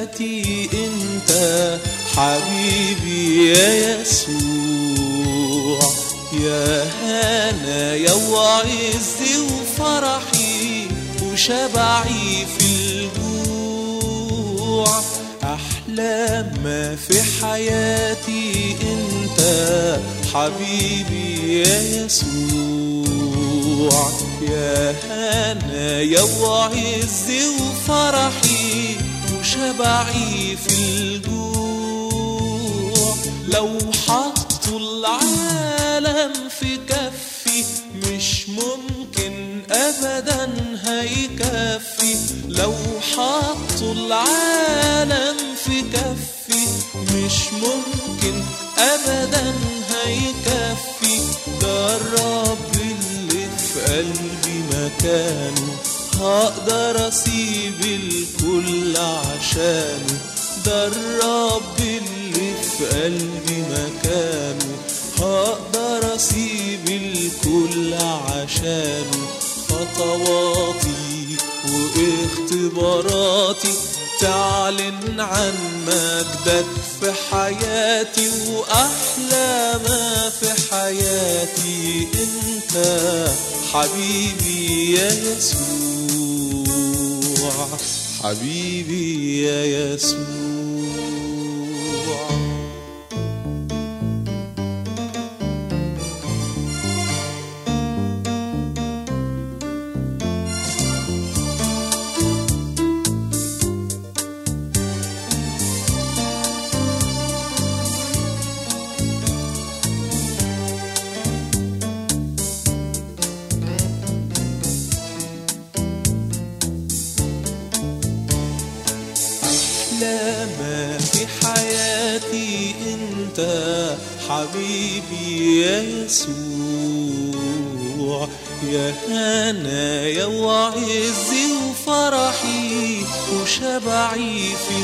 حياتي انت حبيبي يا يسوع يا هنايا وعزي وفرحي وشبعي في الجوع أحلى ما في حياتي أنت حبيبي يا يسوع يا هنايا وعزي وفرحي وشبعي في الجوع لو حطوا العالم في كفي مش ممكن ابدا هيكفي لو حطوا العالم في كفي مش ممكن ابدا هيكفي ده الرب اللي في قلبي مكانه هقدر اسيب الكل عشانه ده الرب اللي في قلبي مكانه هقدر اسيب الكل عشانه خطواتي واختباراتي تعلن عن مجدك في حياتي واحلى ما في حياتي انت حبيبي يا يسوع حبيبي يا يسوع أحلى ما في حياتي أنت حبيبي يا يسوع يا هنايا وعزي وفرحي وشبعي في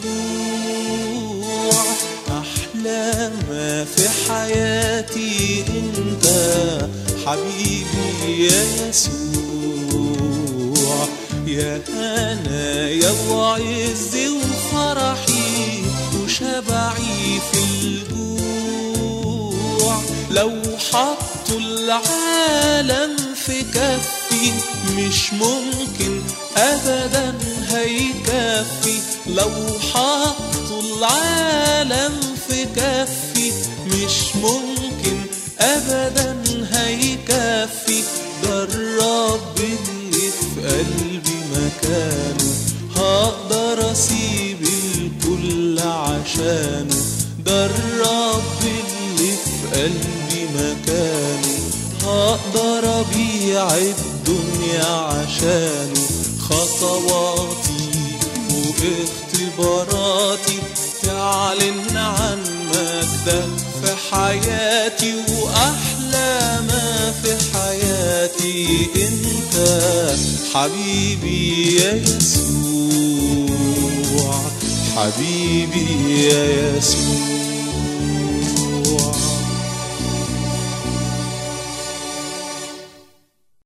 الجوع أحلى ما في حياتي أنت حبيبي يا يسوع يا هنايا وعزي وفرحي وشبعي في الجوع لو حطوا العالم في كفي مش ممكن ابدا هيكفي لو حطوا العالم في كفي مش ممكن ابدا هيكفي ده الرب اللي في قلبي مكانه هقدر اسيب الكل عشانه ده الرب اللي في قلبي مكانه هقدر ابيع الدنيا عشانه خطواتي واختباراتي تعلن عن مجدك في حياتي واحلى ما في حياتي انت حبيبي يا يسوع حبيبي يا يسوع